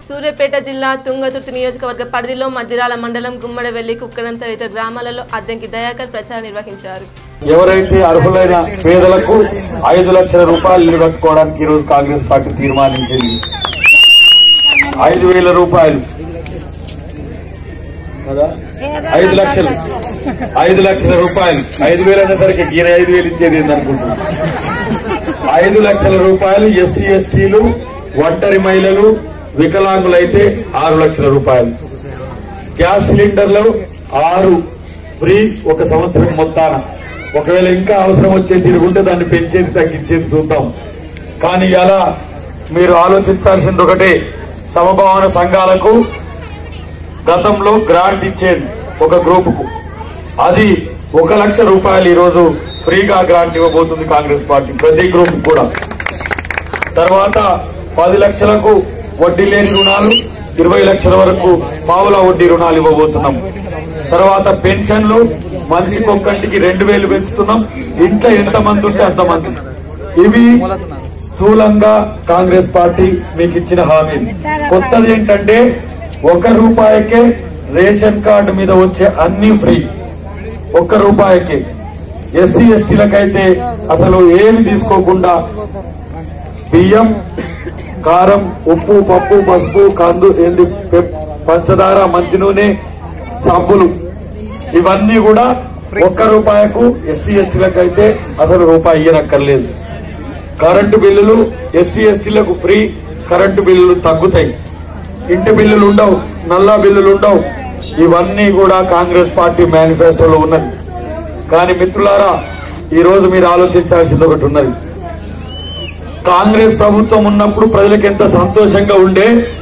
సూర్యాపేట జిల్లా తుంగతుర్తి నియోజకవర్గ పరిధిలో మద్దిరాల మండలం గుమ్మడవెల్లి కుక్కడం తదితర గ్రామాలలో అద్దంకి దయాకర్ ప్రచారం నిర్వహించారు ఎవరైతే అర్హులైన పేదలకు ఐదు లక్షల రూపాయలు ఇల్లు కట్టుకోవడానికి ఈరోజు కాంగ్రెస్ పార్టీ తీర్మానించింది ఐదు వేల రూపాయలు కదా ఐదు లక్షలు ఐదు లక్షల రూపాయలు ఐదు వేలు అనేసరికి ఈయన ఐదు వేలు ఇచ్చేది ఏందనుకుంటున్నా ఐదు లక్షల రూపాయలు ఎస్సీ ఎస్టీలు ఒంటరి మహిళలు వికలాంగులైతే ఆరు లక్షల రూపాయలు గ్యాస్ సిలిండర్లు ఆరు ఫ్రీ ఒక సంవత్సరం మొత్తాన ఒకవేళ ఇంకా అవసరం వచ్చేది తిరుగుంటే దాన్ని పెంచేది తగ్గించేది చూద్దాం కానీ ఇలా మీరు ఆలోచించాల్సింది ఒకటే సమభావన సంఘాలకు గతంలో గ్రాంట్ ఇచ్చేది ఒక గ్రూపుకు అది ఒక లక్ష రూపాయలు ఈరోజు ఫ్రీగా గ్రాంట్ ఇవ్వబోతుంది కాంగ్రెస్ పార్టీ ప్రతి గ్రూప్ కూడా తర్వాత పది లక్షలకు వడ్డీ లేని రుణాలు ఇరవై లక్షల వరకు పావుల వడ్డీ రుణాలు ఇవ్వబోతున్నాం తర్వాత పెన్షన్లు మనిషికి ఒక్కటికి రెండు వేలు పెంచుతున్నాం ఇంట్లో ఎంత మంది ఉంటే అంతమంది ఇవి స్థూలంగా కాంగ్రెస్ పార్టీ మీకు ఇచ్చిన హామీ కొత్తది ఏంటంటే ఒక రూపాయికే రేషన్ కార్డు మీద వచ్చే అన్ని ఫ్రీ ఒక్క రూపాయికే ఎస్సీ ఎస్టీలకైతే అసలు ఏమి తీసుకోకుండా బియ్యం కారం ఉప్పు పప్పు పసుపు కందు ఏంది పెప్- పంచదార మంచి నూనె సబ్బులు ఇవన్నీ కూడా ఒక్క రూపాయకు ఎస్సీ ఎస్టీలకు అయితే అసలు రూపాయి ఇయ్యనక్కర్లేదు కరెంటు బిల్లులు ఎస్సీ ఎస్టీలకు ఫ్రీ కరెంటు బిల్లులు తగ్గుతాయి ఇంటి బిల్లులు ఉండవు నల్లా బిల్లులు ఉండవు ఇవన్నీ కూడా కాంగ్రెస్ పార్టీ మేనిఫెస్టోలో ఉన్నది కానీ మిత్రులారా ఈ రోజు మీరు ఆలోచించాల్సింది ఒకటి ఉన్నది కాంగ్రెస్ ప్రభుత్వం ఉన్నప్పుడు ప్రజలకు ఎంత సంతోషంగా ఉండే